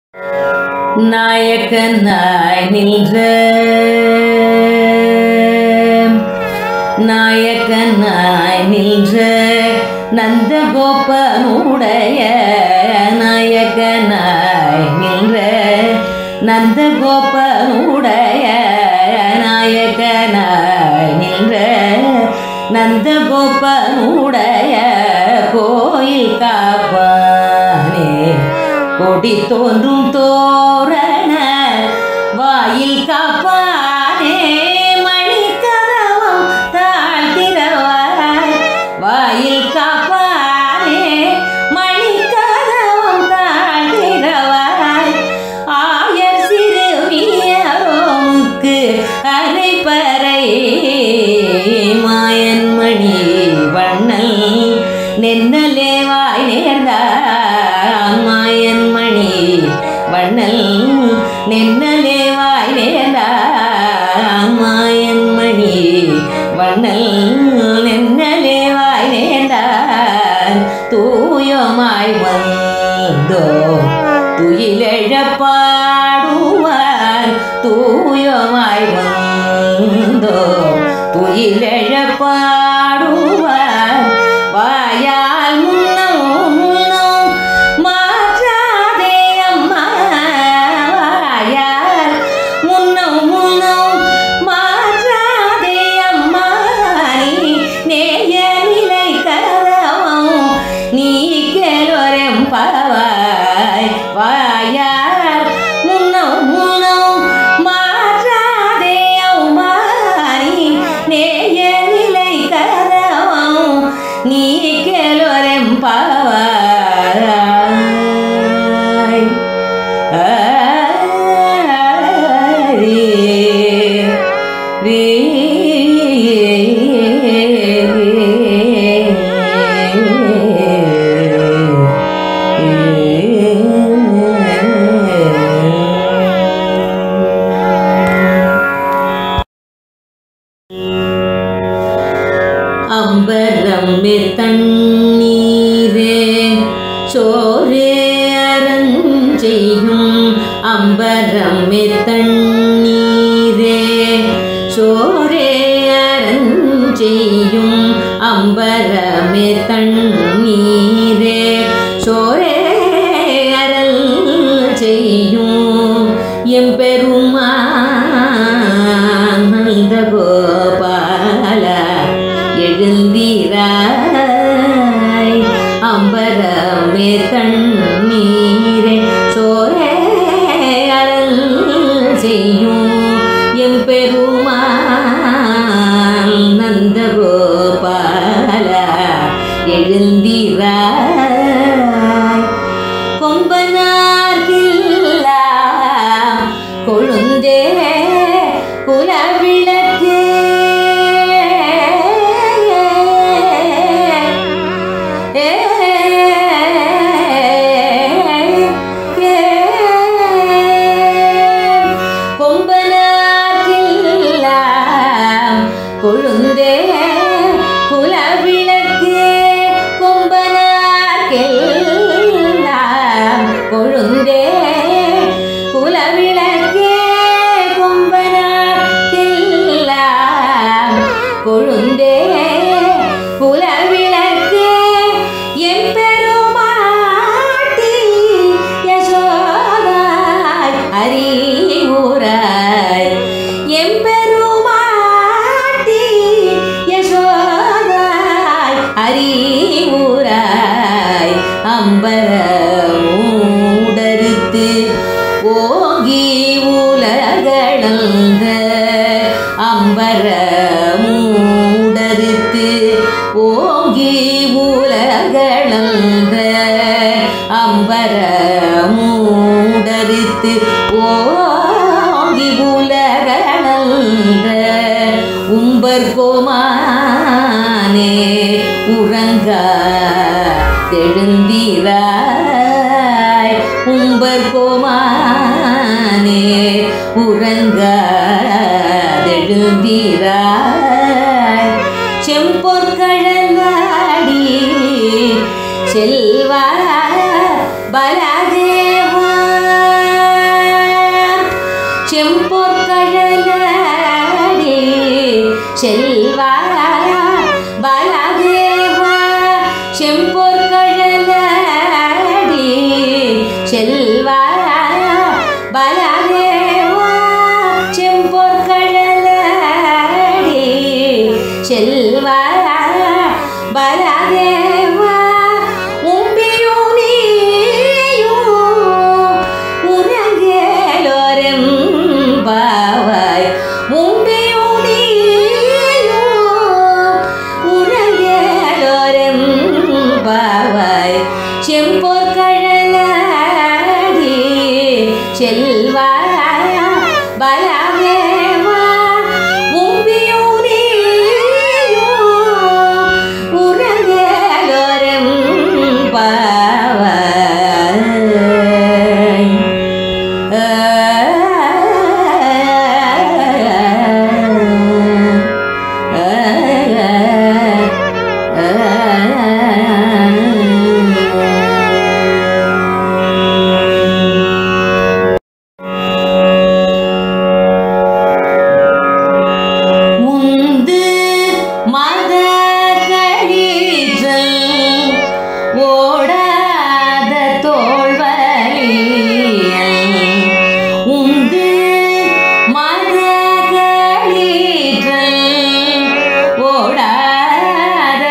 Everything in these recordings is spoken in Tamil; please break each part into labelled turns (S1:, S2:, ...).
S1: நாயக்கனாய் நின்ற நாயக்கனாய் நின்ற நந்தகோபனுடைய நாயக்கனாய் நின்ற நந்தகோபனுடைய நாயக்கனாய் நின்ற நந்தகோபனுடைய கோயில் காப்பானே கொடி தோன்றும் தோரண வாயில் காப்பானே மணிக்கதவம் தாழ்த்திரவாய் வாயில் காப்பானே மணிக்கதவம் தாழ்த்திரவாய் ஆயர் சிறுமியரோமுக்கு அரைப்பறை மாயன் மணி வண்ணல் நென்னலே வாய் நேர்ந்தான் மாயன் மணி வண்ணல் நென்னலே வாய் நேர்ந்தான் மாயன் மணி வண்ணல் நென்னலே வாய் நேர்ந்தான் தூயமாய் வந்தோ துயிலெழப்பாடுவார் தூயமாய் வந்தோ துயிலெழப்பாடுவார் வாயால் முன்னம் முன்னம் மாற்றாதே அம்மா வாயால் முன்னம் முன்னம் மாற்றாதே அம்மா நீ நேய நிலை கதவம் நீ கேளோரம் பவாய் வாயால் முன்னம் முன்னம் மாற்றாதே அம்மா நீ நேய நிலை கதவம் நீ கேளோரம் பவாய் அம்பரம்மே தண்ணீரே சோரே அரஞ்செய்யும் அம்பரம்மே தண்ணீரே சோரே அரஞ்செய்யும் அம்பரமே தண்ணீரே சோரே அருள் செய்யும் எம்பெருமான் நந்த கோபால எழுந்திராய் அம்பரமே தண்ணீரே சோரே அருள் செய்யும் எம்பெருமான் நந்த கோபால எழுந்திராய் கொம்பனார்கில்லா கொழுந்தே குலவிளக்கே ஏ, ஏ, கொம்பனார்கில்லா கொழுந்தே குலவிளக்கே கொம்பனார்கெல்லாம் கொழுந்தே குலவிளக்கே கொம்பனார்கெல்லாம் கொழுந்தே குலவிளக்கே என் பெருமாட்டி யசோதாய் அறிவுராய் எம் பெருமாட்டி யசோதாய் அறிவுராய் அம்பரமூடறுத்து ஓங்கி உலகளந்த அம்பரமூடறுத்து ஓங்கி உலகளந்த அம்பரமூடறுத்து ஓங்கி உலகளந்த உம்பர் கோமானே உறங்க தெழுந்திராய் உம்பர் கோமானே உறங்க தெழுந்திராய் செம்பொற்கழலாடி செல்வா பலதேவா செல்வா பலதேவா செம்பொற்கழலடி செல்வா பலதேவா செம்பொற்கழலடி செல்வா பலதேவா உம்பியும் நீயும் உறங்கேலோரும் பாவாய் உம்பியும் நீயும் உறங்கேலோரும் பாவாய் செம்பொற்கழலடி செல்வா பலதேவா உம்பியும் நீயும் உறங்கேலோரும் பாவாய் முந்து மத கழிற்றல் ஓடாத தோல்வலியல் உந்து மத கழிற்றல் ஓடாத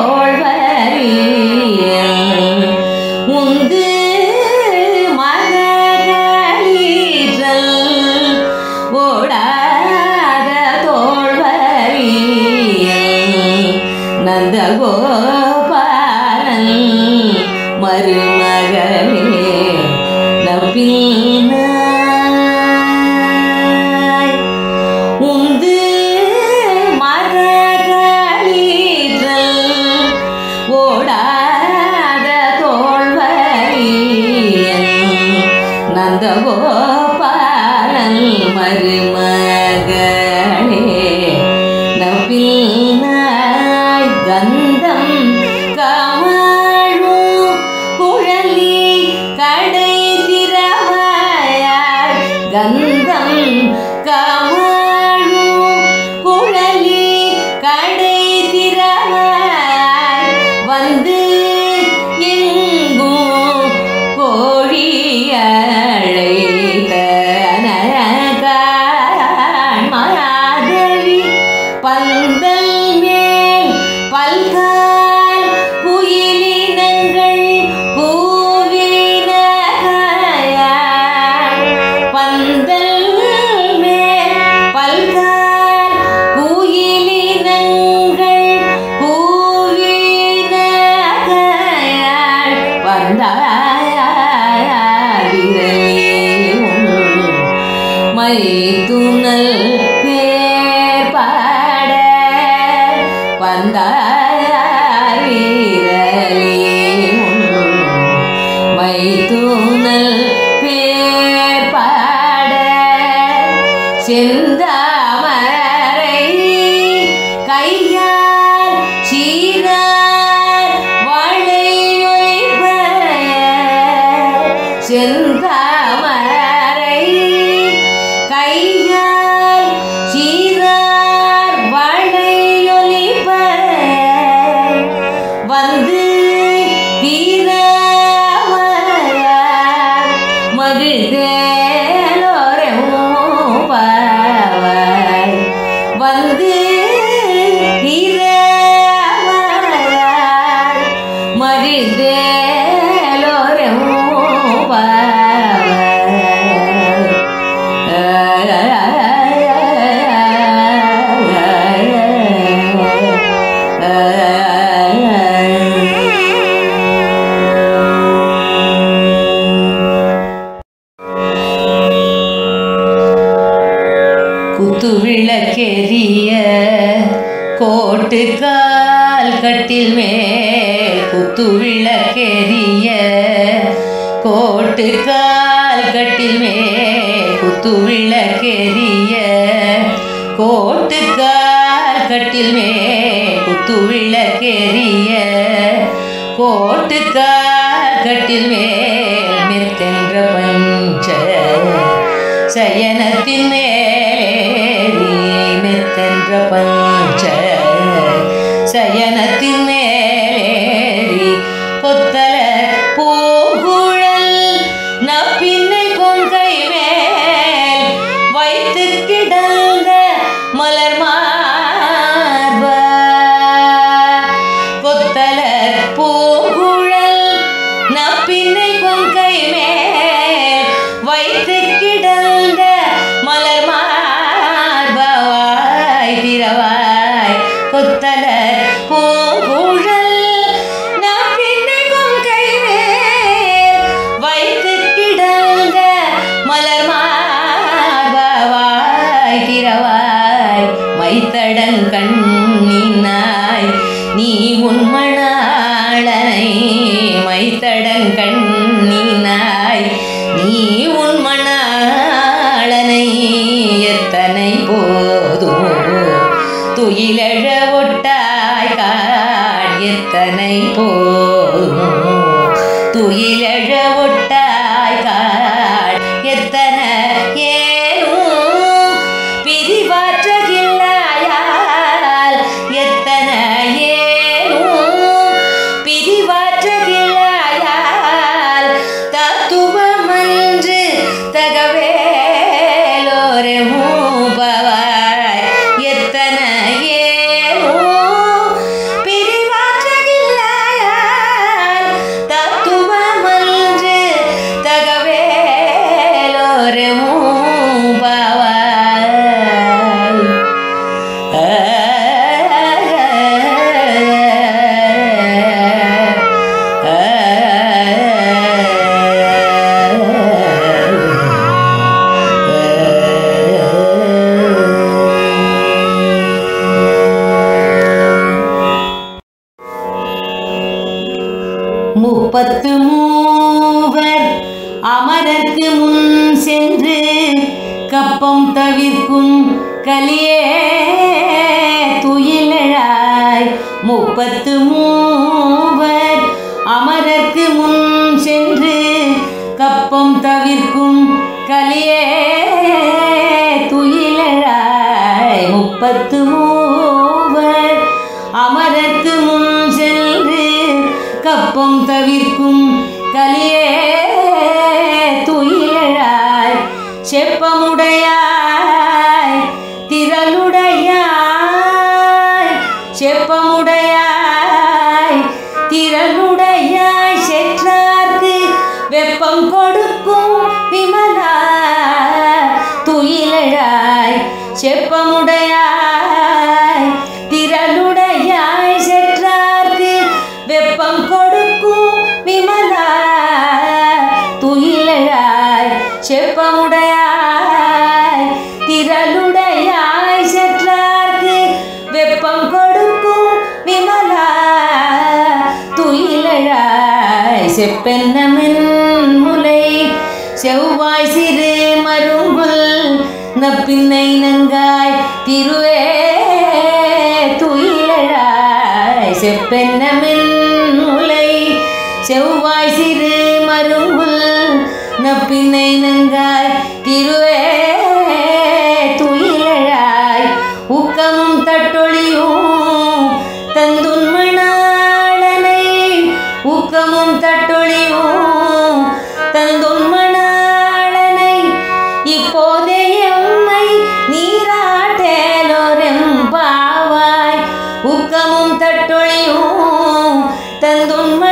S1: தோல்வலியல் உந்து மத கழிற்றல் ஓடாத தோல்வலியல் நந்தகோபாலன் மருமகளே நப்பினாய் உந்து மரகளீற்றல் ஓடாத தோல்வலியல் நந்தகோபாலன் மருமகளே நப்பினாய் கந்தம் கமழும் குழலி கடை திறவாயாய் கந்தம் கமழும் குழலி கடை திறவாய் வந்து எங்கும் கோழியழைத்தனகான் மாதவி பந்தல் மேல் பல்கால் குயிலினங்கள் பூவினகாயான் பந்தல் மேல் பல்கால் குயிலினங்கள் பூவினகாயான் வந்தாயிரேயும் மை துணல் பேர் பாட வந்தாயிரேயும் மை துணல் பேர் பாட செந்தாமரை கையால் சீரார் வாழை ஒலிப்ப செந்தாமரை கையால் சீரார் வாழை ஒலிப்ப வந்து தீரவரார் மகிழ்ந்தேலோரம் பாவாய் வந்து தீரவரார் மகிழ்ந்தேலோரம் குத்து விளக்கெரிய கோட்டு கால் கட்டில் மேல் குத்து விளக்கெரிய கோட்டு கால் கட்டில் மேல் குத்து விளக்கெரிய கோட்டு கால் கட்டில் மேல் குத்து விளக்கெரிய கோட்டு கால் கட்டில் மேல் மெத்தென்ற பஞ்ச சயனத்தின் மேலேறி மெத்தென்ற பஞ்ச சயனத்தின் மேலேறி கொத்தல பூங்குழல் நப்பின்னை கொங்கை மேல் வைத்து கிடந்த மலர் மார்பா கொத்தல பூங்குழல் நப்பின்னை கொங்கை மேல் வைத்து கிடந்த மலர் மார்பவாய் திரவாய் கொத்தல பூங்குழல் நப்பின்னை கொங்கை மேல் வைத்து கிடந்த மலர் மார்பவாய் திரவாய் மைத்தடன் கண்ணினாய் நீ உன்மணாளனை மைத்தடன் கண்ணினாய் நீ உன்மணாளனை எத்தனை போதும் துயிலழ ஒட்டாய் காண் எத்தனை போதும் துயிலழ ஒட்டாய் காண் எத்தனை ஏனும் பிரிவாற்றகில்லாயால் எத்தனை ஏனும் பிரிவாற்றகில்லாயால் தத்துவமன்று தகவேலோரே மூபவாய் எத்தனை ஏனும் பிரிவாற்றகில்லாயால் தத்துவமன்று தகவேலோரே மூபவாய் முப்பத்து மூவர் அமரர்க்கு முன் சென்று கப்பம் தவிர்க்கும் கலியே துயிலழாய் முப்பத்து மூவர் அமரர்க்கு முன் சென்று கப்பம் தவிர்க்கும் கலியே துயிலழாய் முப்பத்து மூவர் அமரர்க்கு முன் சென்று கப்பம் தவிர்க்கும் கலியே துயிலழாய் செப்பமுடையாய் திரளுடையாய் செப்பமுடையாய் திரளுடையாய் செற்றார்க்கு வெப்பம் கொடுக்கும் விமலா துயிலழாய் செப்பமுடையாய் திரளுடையாய் செற்றார்க்கு வெப்பம் கொடுக்கும் விமலா துயிலழாய் செப்பமுடையாய் திரளுடையாய் செற்றார்க்கு வெப்பம் கொடுக்கும் விமலா துயிலழாய் செப்பென்னமென் முலை செவ்வாய் சிறு மருங்குல் நப்பின்னை நங்காய் திருவே துயிலழாய் செப்பென்னமென் முலை செவ்வாய் சிறு மருங்குல் நப்பின்னை நங்காய் திருவே துயிலழாய் ஊக்கமும் தட்டொழியும் தந்துன்மணாளனை ஊக்கமும் தட்டொழியும் தந்துன்மணாளனை இப்போதே எம்மை நீராட்டேலோரெம்பாவாய் ஊக்கமும் தட்டொழியும் தந்துன்ம